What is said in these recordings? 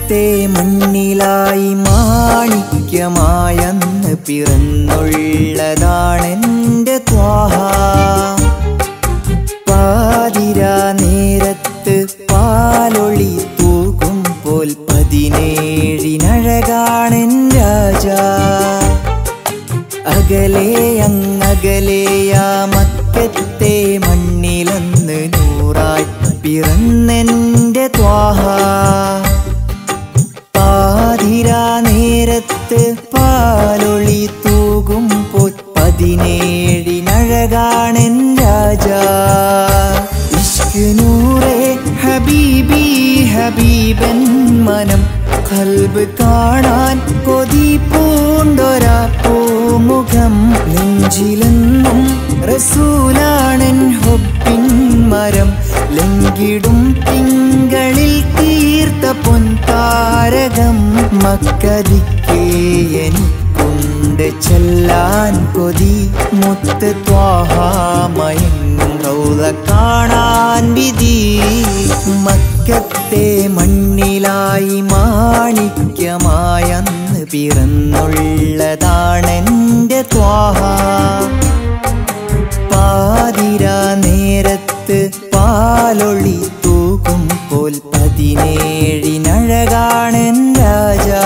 മക്കത്തെ മണ്ണിലായി മാണിക്യമായന്ന് പിറന്നുള്ളതാണെന്റെ ത്വാഹ പാതിരാ നേരത്ത് പാലൊളി തൂകും പോൽ പതിനേഴിനഴകാണെൻ രാജാ അകലെ അങ്ങകലെയാ മക്കത്തെ മണ്ണിലന്ന് നൂറായി പിറന്നെന്റെ ത്വാഹ പാതിരാ നേരത്ത് പാലൊളി തൂകും പോൽ പതിനേഴിനഴകാണെൻ രാജാ ഇഷ്ക് നൂറേ ഹബീബി ഹബീബൻ മനം കൽബ് കാണാൻ കൊതി പൂണ്ടൊരാ പൂമുഖം നെഞ്ചിലെന്നും റസൂലാണൻ ഹൊബിൻ മരം ലംഘിടും തിങ്കളിൽ തീർത്ത പൊൻതാരകം മക്കതിക്കേ എനിക്കുണ്ട് ചെല്ലാൻ കൊതി മുത്ത് ത്വാഹാമയങ്ങും റൗള കാണാൻ വിധി മക്കത്തെ മണ്ണിലായി മാണിക്യമായന്ന് പിറന്നുള്ളതാണെന്റെ ത്വാഹ പാതിരാ നേരത്ത് പാലൊളി തൂകും പോൽ പതിനേഴിനഴകാണെൻ രാജാ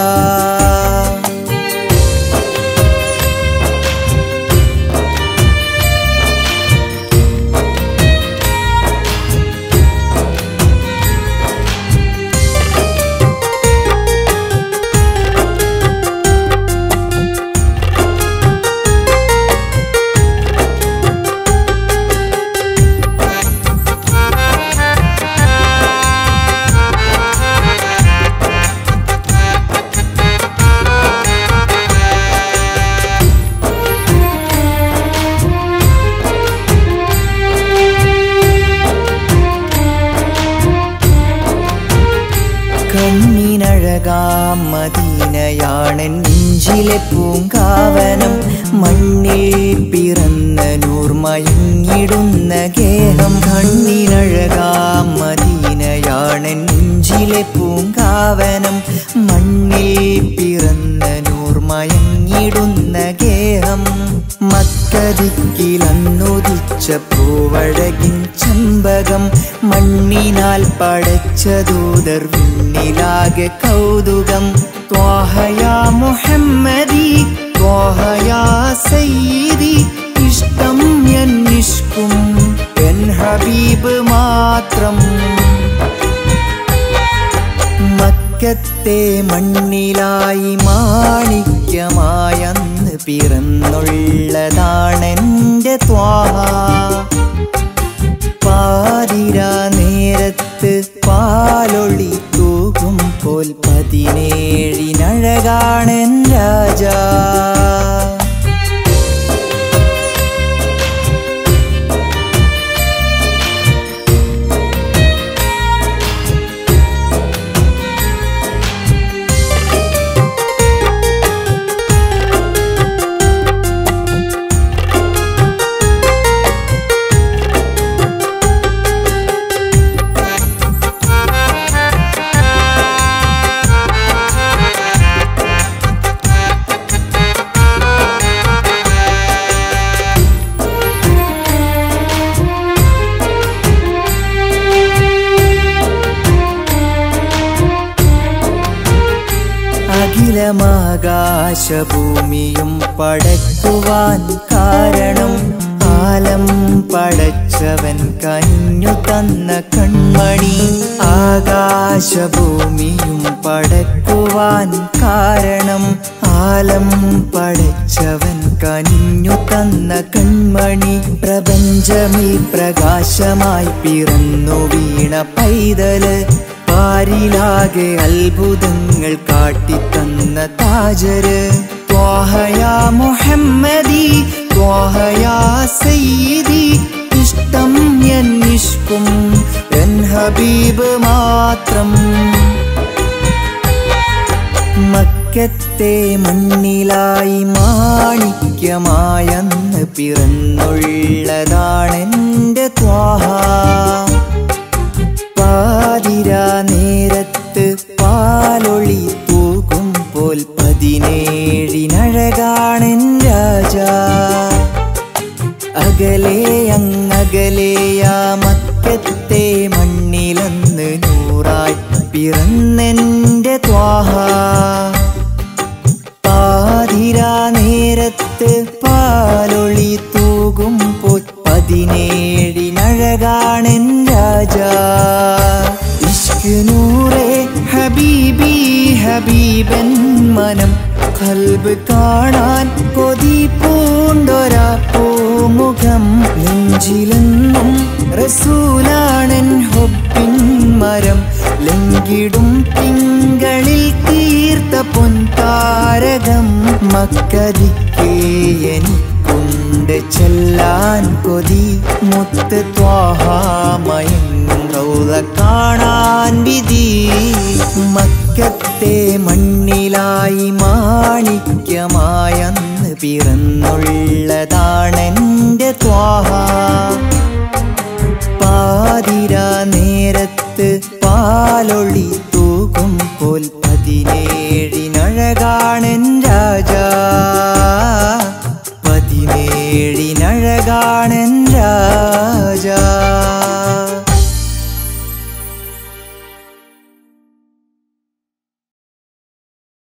കണ്ണിനഴകാം മദീനയാണെൻ നെഞ്ചിലെ പൂങ്കാവനം മണ്ണിൽ പിറന്ന നൂർമയങ്ങിടുന്ന ഗേഹം കണ്ണിനഴകാം മദീനയാണെൻ നെഞ്ചിലെ പൂങ്കാവനം മണ്ണിൽ പിറന്ന നൂർമയങ്ങിടുന്ന ഗേഹം മക്കതിക്കിലന്നുദിച്ച പൂവഴകിൻ ചമ്പകം മണ്ണിനാൽ പടച്ച ദൂതർ വിണ്ണിലാകെ കൗതുകം ത്വാഹയാ മുഹമ്മദി ത്വാഹയാ സയ്യിദി ഇഷ്ടം എന്നിഷ്കും എൻ ഹബീബ് മാത്രം മക്കത്തെ മണ്ണിലായി മാണിക്യമായന്ന് പിറന്നുള്ളതാണെന്റെ ത്വാഹ പാതിരാ നേരത്ത് പാലൊളി തൂകും പോൽ പതിനേഴിനഴകാണെൻ രാജാ അഖിലമാകാശഭൂമിയും പടക്കുവാൻ കാരണം ആലം പടച്ചവൻ കനിഞ്ഞു തന്ന കൺമണി ആകാശഭൂമിയും പടക്കുവാൻ കാരണം ആലം പടച്ചവൻ കനിഞ്ഞു തന്ന കൺമണി പ്രപഞ്ചമിൽ പ്രകാശമായി പിറന്നു വീണ പൈതല് പാരിലാകെ അത്ഭുതങ്ങൾ കാട്ടിത്തന്ന താജര് ത്വാഹയാ മുഹമ്മദി ത്വാഹയാ സയ്യിദി ഇഷ്ടം എന്നിഷ്കും എൻ ഹബീബ് മാത്രം മക്കത്തെ മണ്ണിലായി മാണിക്യമായന്ന് പിറന്നുള്ളതാണെന്റെ ത്വാഹ പാതിരാ നേരത്ത് പാ പാലൊളി തൂകും പോൽ പതിനേഴിനഴകാണൻ രാജാ അകലെ അങ്ങകലെയാ മക്കത്തെ മണ്ണിലന്ന് നൂറായി പിറന്നെന്റെ ത്വാഹ പാതിരാ നേരത്ത് പാലൊളി തൂകും പോൽ പതിനേഴിനഴകാണെൻ രാജാ ഇഷ്ക് നൂറേ ഹബീബി ഹബീബൻ മനം കൽബ് കാണാൻ കൊതി പൂണ്ടൊരാ പൂമുഖം നെഞ്ചിലെന്നും റസൂലാണൻ ഹൊബിൻ മരം ലങ്കിടും തിങ്കളിൽ തീർത്ത പൊൻതാരകം മക്കരിക്കേ എനിക്കുണ്ട് ചെല്ലാൻ കൊതി മുത്ത് ത്വാഹാമയങ്ങും റൗള കാണാൻ വിധി മക്കത്തെ മണ്ണിലായി മാണിക്യമായന്ന് പിറന്നുള്ളതാണെൻ്റെ ത്വാഹ പാതിരാ നേരത്ത് പാലൊളി തൂകും പോൽ പതിനേഴിനഴകാണൻ രാജാ പതിനേഴിനഴകാണൻ രാജാ